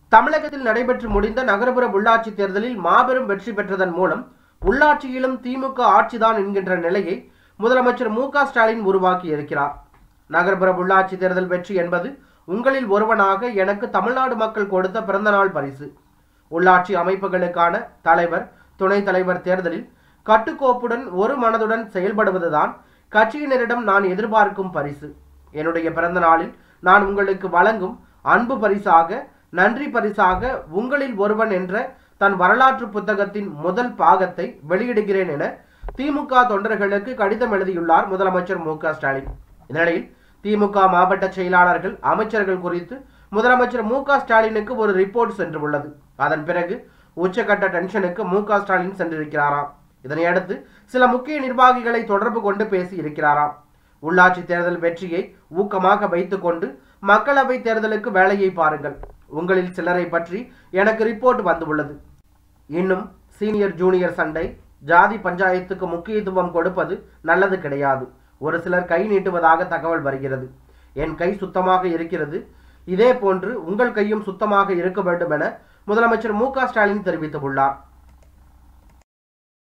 தமிழகத்தில் நடைபெற்று முடிந்த நகர்ப்புற உள்ளாட்சி தேர்தலில் மாபெரும் வெற்றி பெற்றதன் மூலம் உள்ளாட்சியிலும் திமுக ஆட்சிதான் என்கின்ற நிலையை முதலமைச்சர் மு க ஸ்டாலின் உருவாக்கி இருக்கிறார் நகர்ப்புற உள்ளாட்சி தேர்தல் வெற்றி என்பது உங்களில் ஒருவனாக எனக்கு தமிழ்நாடு மக்கள் கொடுத்த பிறந்தநாள் பரிசு உள்ளாட்சி அமைப்புகளுக்கான தலைவர் துணைத் தலைவர் தேர்தலில் கட்டுக்கோப்புடன் ஒரு மனதுடன் செயல்படுவதுதான் கட்சியினரிடம் நான் எதிர்பார்க்கும் பரிசு என்னுடைய பிறந்த நாளில் நான் உங்களுக்கு வழங்கும் அன்பு பரிசாக நன்றி பரிசாக உங்களில் ஒருவன் என்ற தன் வரலாற்று புத்தகத்தின் முதல் பாகத்தை வெளியிடுகிறேன் என திமுக தொண்டர்களுக்கு கடிதம் எழுதியுள்ளார் முதலமைச்சர் மு க ஸ்டாலின் இந்நிலையில் திமுக மாவட்ட செயலாளர்கள் அமைச்சர்கள் குறித்து முதலமைச்சர் மு க ஸ்டாலினுக்கு ஒரு ரிப்போர்ட் சென்றுள்ளது அதன் பிறகு உச்சக்கட்ட டென்ஷனுக்கு மு க ஸ்டாலின் சென்றிருக்கிறாராம் இதனையடுத்து சில முக்கிய நிர்வாகிகளை தொடர்பு கொண்டு பேசி இருக்கிறாராம் உள்ளாட்சி தேர்தல் வெற்றியை ஊக்கமாக வைத்துக்கொண்டு மக்களவை தேர்தலுக்கு வேலையை பாருங்கள் உங்களில் சிலரை பற்றி எனக்கு ரிப்போர்ட் வந்துள்ளது இன்னும் சீனியர் ஜூனியர் சண்டை ஜாதி பஞ்சாயத்துக்கு முக்கியத்துவம் கொடுப்பது நல்லது கிடையாது ஒரு சிலர் கை நீட்டுவதாக தகவல் வருகிறது என் கை சுத்தமாக இருக்கிறது இதே போன்று உங்கள் கையும் சுத்தமாக இருக்க வேண்டும் என முதலமைச்சர் மு க ஸ்டாலின் தெரிவித்துள்ளார்